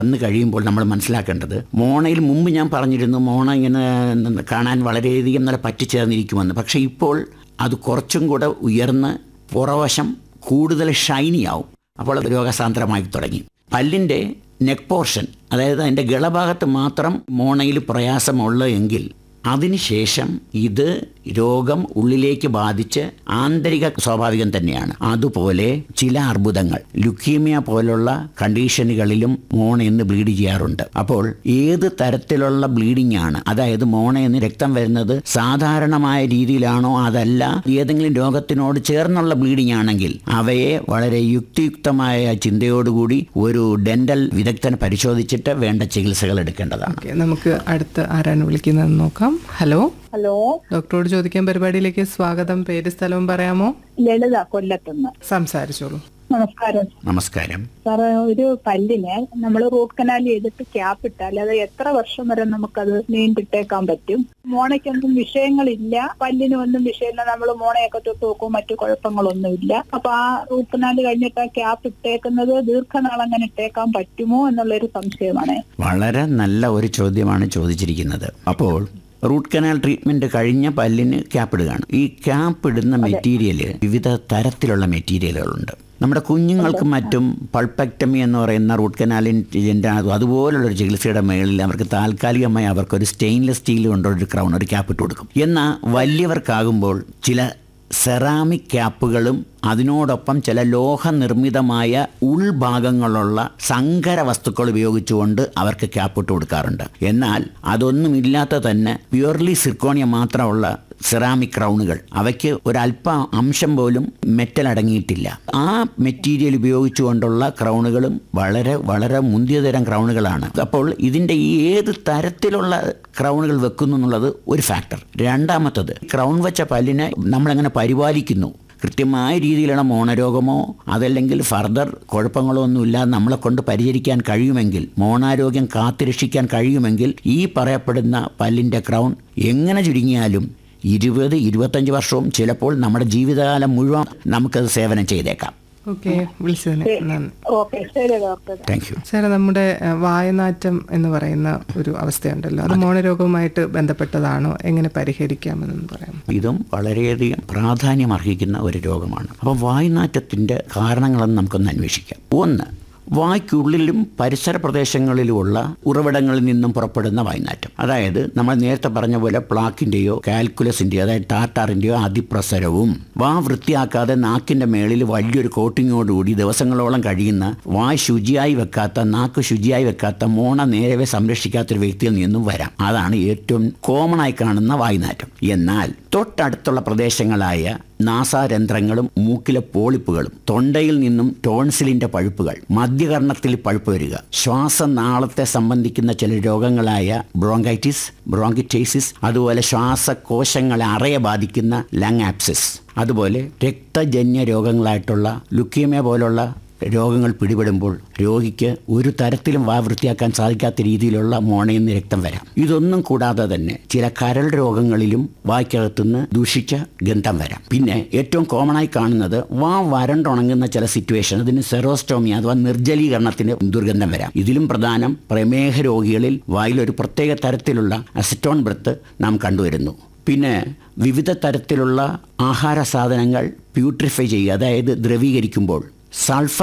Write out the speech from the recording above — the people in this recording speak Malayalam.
വന്നു കഴിയുമ്പോൾ നമ്മൾ മനസ്സിലാക്കേണ്ടത് മോണയിൽ മുമ്പ് ഞാൻ പറഞ്ഞിരുന്നു മോണ ഇങ്ങനെ കാണാൻ വളരെയധികം നല്ല പറ്റിച്ചേർന്നിരിക്കുമെന്ന് പക്ഷേ ഇപ്പോൾ അത് കുറച്ചും കൂടെ ഉയർന്ന് പുറവശം കൂടുതൽ ഷൈനി ആവും അപ്പോൾ അത് രോഗസാന്ദ്രമായി തുടങ്ങി പല്ലിൻ്റെ നെക്ക് പോർഷൻ അതായത് അതിൻ്റെ ഗളഭാഗത്ത് മാത്രം മോണയിൽ പ്രയാസമുള്ള എങ്കിൽ അതിനുശേഷം ഇത് രോഗം ഉള്ളിലേക്ക് ബാധിച്ച് ആന്തരിക സ്വാഭാവികം തന്നെയാണ് അതുപോലെ ചില അർബുദങ്ങൾ ലുക്കീമിയ പോലുള്ള കണ്ടീഷനുകളിലും മോണയെന്ന് ബ്ലീഡ് ചെയ്യാറുണ്ട് അപ്പോൾ ഏത് തരത്തിലുള്ള ബ്ലീഡിംഗ് ആണ് അതായത് മോണയെന്ന് രക്തം വരുന്നത് സാധാരണമായ രീതിയിലാണോ അതല്ല ഏതെങ്കിലും രോഗത്തിനോട് ചേർന്നുള്ള ബ്ലീഡിംഗ് ആണെങ്കിൽ അവയെ വളരെ യുക്തിയുക്തമായ ചിന്തയോടുകൂടി ഒരു ഡെന്റൽ വിദഗ്ധനെ പരിശോധിച്ചിട്ട് വേണ്ട ചികിത്സകൾ എടുക്കേണ്ടതാണ് ഓക്കെ നമുക്ക് അടുത്ത് ആരാണ് വിളിക്കുന്നതെന്ന് നോക്കാം ഹലോ ഹലോ ഡോക്ടറോട് ചോദിക്കാൻ പരിപാടിയിലേക്ക് സ്വാഗതം പേര് സ്ഥലവും പറയാമോ ലളിത കൊല്ലത്തുനിന്ന് സംസാരിച്ചോളൂ നമസ്കാരം നമസ്കാരം സാറ് ഒരു പല്ലിന് നമ്മൾ റൂട്ട് കനാൽ ചെയ്തിട്ട് ക്യാപ്പ് ഇട്ടാൽ അത് എത്ര വർഷം വരെ നമുക്കത് നീണ്ടിട്ടേക്കാൻ പറ്റും മോണയ്ക്കൊന്നും വിഷയങ്ങളില്ല പല്ലിനും ഒന്നും വിഷയമില്ല നമ്മൾ മോണയൊക്കെ തൊട്ട് നോക്കും മറ്റു കുഴപ്പങ്ങളൊന്നുമില്ല അപ്പൊ ആ റൂട്ട് കനാൽ കഴിഞ്ഞിട്ട് ആ ക്യാപ്പ് ഇട്ടേക്കുന്നത് ദീർഘനാൾ അങ്ങനെ ഇട്ടേക്കാൻ പറ്റുമോ എന്നുള്ളൊരു സംശയമാണ് വളരെ നല്ല ഒരു ചോദ്യമാണ് ചോദിച്ചിരിക്കുന്നത് അപ്പോൾ റൂട്ട് കനാൽ ട്രീറ്റ്മെന്റ് കഴിഞ്ഞ പല്ലിന് ക്യാപ്പ് ഇടുകയാണ് ഈ ക്യാപ്പ് ഇടുന്ന മെറ്റീരിയൽ വിവിധ തരത്തിലുള്ള മെറ്റീരിയലുകളുണ്ട് നമ്മുടെ കുഞ്ഞുങ്ങൾക്ക് മറ്റും പൾപ്പക്ടമി എന്ന് പറയുന്ന റൂട്ട് കനാലിൻ്റെ അതുപോലുള്ളൊരു ചികിത്സയുടെ മേളിൽ അവർക്ക് താൽക്കാലികമായി അവർക്കൊരു സ്റ്റെയിൻലെസ് സ്റ്റീൽ കൊണ്ടൊരു ക്രൗൺ ഒരു ക്യാപ്പ് ഇട്ട് കൊടുക്കും എന്നാൽ വലിയവർക്കാകുമ്പോൾ ചില സെറാമിക് ക്യാപ്പുകളും അതിനോടൊപ്പം ചില ലോഹനിർമ്മിതമായ ഉൾഭാഗങ്ങളുള്ള സങ്കര വസ്തുക്കൾ ഉപയോഗിച്ചുകൊണ്ട് അവർക്ക് ക്യാപ്പ് ഇട്ട് കൊടുക്കാറുണ്ട് എന്നാൽ അതൊന്നുമില്ലാത്ത തന്നെ പ്യുവർലി സിർക്കോണിയ മാത്രമുള്ള സെറാമിക് ക്രൗണുകൾ അവയ്ക്ക് ഒരല്പ അംശം പോലും മെറ്റൽ അടങ്ങിയിട്ടില്ല ആ മെറ്റീരിയൽ ഉപയോഗിച്ചുകൊണ്ടുള്ള ക്രൗണുകളും വളരെ വളരെ മുന്തിയ തരം ക്രൗണുകളാണ് അപ്പോൾ ഇതിൻ്റെ ഈ ഏത് തരത്തിലുള്ള ക്രൗണുകൾ വെക്കുന്നു എന്നുള്ളത് ഒരു ഫാക്ടർ രണ്ടാമത്തത് ക്രൗൺ വെച്ച പല്ലിനെ നമ്മളെങ്ങനെ പരിപാലിക്കുന്നു കൃത്യമായ രീതിയിലുള്ള മോണരോഗമോ അതല്ലെങ്കിൽ ഫർദർ കുഴപ്പങ്ങളോ ഒന്നുമില്ലാതെ നമ്മളെ കൊണ്ട് പരിചരിക്കാൻ കഴിയുമെങ്കിൽ മോണാരോഗ്യം കാത്തുരക്ഷിക്കാൻ കഴിയുമെങ്കിൽ ഈ പറയപ്പെടുന്ന പല്ലിൻ്റെ ക്രൗൺ എങ്ങനെ ചുരുങ്ങിയാലും ഇരുപത് ഇരുപത്തഞ്ച് വർഷവും ചിലപ്പോൾ നമ്മുടെ ജീവിതകാലം മുഴുവൻ നമുക്കത് സേവനം ചെയ്തേക്കാം ഓക്കെ വിളിച്ചതിന് നന്ദി ഓക്കെ ശരി ഡോക്ടർ താങ്ക് യു സാറേ നമ്മുടെ ഏഹ്, വായനാറ്റം എന്ന് പറയുന്ന ഒരു അവസ്ഥയുണ്ടല്ലോ അത് മോണരോഗവുമായിട്ട് ബന്ധപ്പെട്ടതാണോ എങ്ങനെ പരിഹരിക്കാമെന്നൊന്ന് പറയാം ഇതും വളരെയധികം പ്രാധാന്യം അർഹിക്കുന്ന ഒരു രോഗമാണ് അപ്പോൾ വായുനാറ്റത്തിൻ്റെ കാരണങ്ങളെന്ന് നമുക്കൊന്ന് അന്വേഷിക്കാം ഒന്ന് വായ്ക്കുള്ളിലും പരിസര പ്രദേശങ്ങളിലുമുള്ള ഉറവിടങ്ങളിൽ നിന്നും പുറപ്പെടുന്ന വായുനാറ്റം അതായത് നമ്മൾ നേരത്തെ പറഞ്ഞ പോലെ പ്ലാക്കിൻ്റെയോ കാൽക്കുലസിൻ്റെയോ അതായത് ടാറ്റാറിൻ്റെയോ അതിപ്രസരവും വാ വൃത്തിയാക്കാതെ നാക്കിൻ്റെ മേളിൽ വലിയൊരു കോട്ടിങ്ങോടുകൂടി ദിവസങ്ങളോളം കഴിയുന്ന വായ് ശുചിയായി വെക്കാത്ത നാക്ക് ശുചിയായി വെക്കാത്ത മോണ നേരവെ സംരക്ഷിക്കാത്തൊരു വ്യക്തിയിൽ നിന്നും വരാം അതാണ് ഏറ്റവും കോമൺ ആയി കാണുന്ന വായുനാറ്റം എന്നാൽ തൊട്ടടുത്തുള്ള പ്രദേശങ്ങളായ നാസാരന്ധ്രങ്ങളും മൂക്കിലെ പോളിപ്പുകളും തൊണ്ടയിൽ നിന്നും ടോൺസിലിന്റെ പഴുപ്പുകൾ മധ്യകർണത്തിൽ പഴുപ്പ് വരിക ശ്വാസനാളത്തെ സംബന്ധിക്കുന്ന ചില രോഗങ്ങളായ ബ്രോങ്കൈറ്റിസ് ബ്രോങ്കിറ്റൈസിസ് അതുപോലെ ശ്വാസകോശങ്ങളെ അറയെ ബാധിക്കുന്ന ലങ് ആപ്സിസ് അതുപോലെ രക്തജന്യ രോഗങ്ങളായിട്ടുള്ള ലുക്കീമിയ പോലുള്ള രോഗങ്ങൾ പിടിപെടുമ്പോൾ രോഗിക്ക് ഒരു തരത്തിലും വാ വൃത്തിയാക്കാൻ സാധിക്കാത്ത രീതിയിലുള്ള മോണയിൽ നിന്ന് രക്തം വരാം ഇതൊന്നും കൂടാതെ തന്നെ ചില കരൾ രോഗങ്ങളിലും വായ്ക്കകത്തുനിന്ന് ദൂഷിച്ച ഗന്ധം വരാം പിന്നെ ഏറ്റവും കോമൺ ആയി കാണുന്നത് വാ വരണ്ടുണങ്ങുന്ന ചില സിറ്റുവേഷൻ അതിന് സെറോസ്റ്റോമി അഥവാ നിർജ്ജലീകരണത്തിന് ദുർഗന്ധം വരാം ഇതിലും പ്രധാനം പ്രമേഹ രോഗികളിൽ വായിൽ ഒരു പ്രത്യേക തരത്തിലുള്ള അസിറ്റോൺ ബ്രത്ത് നാം കണ്ടുവരുന്നു പിന്നെ വിവിധ തരത്തിലുള്ള ആഹാര സാധനങ്ങൾ പ്യൂട്രിഫൈ ചെയ്യുക അതായത് ദ്രവീകരിക്കുമ്പോൾ സൾഫർ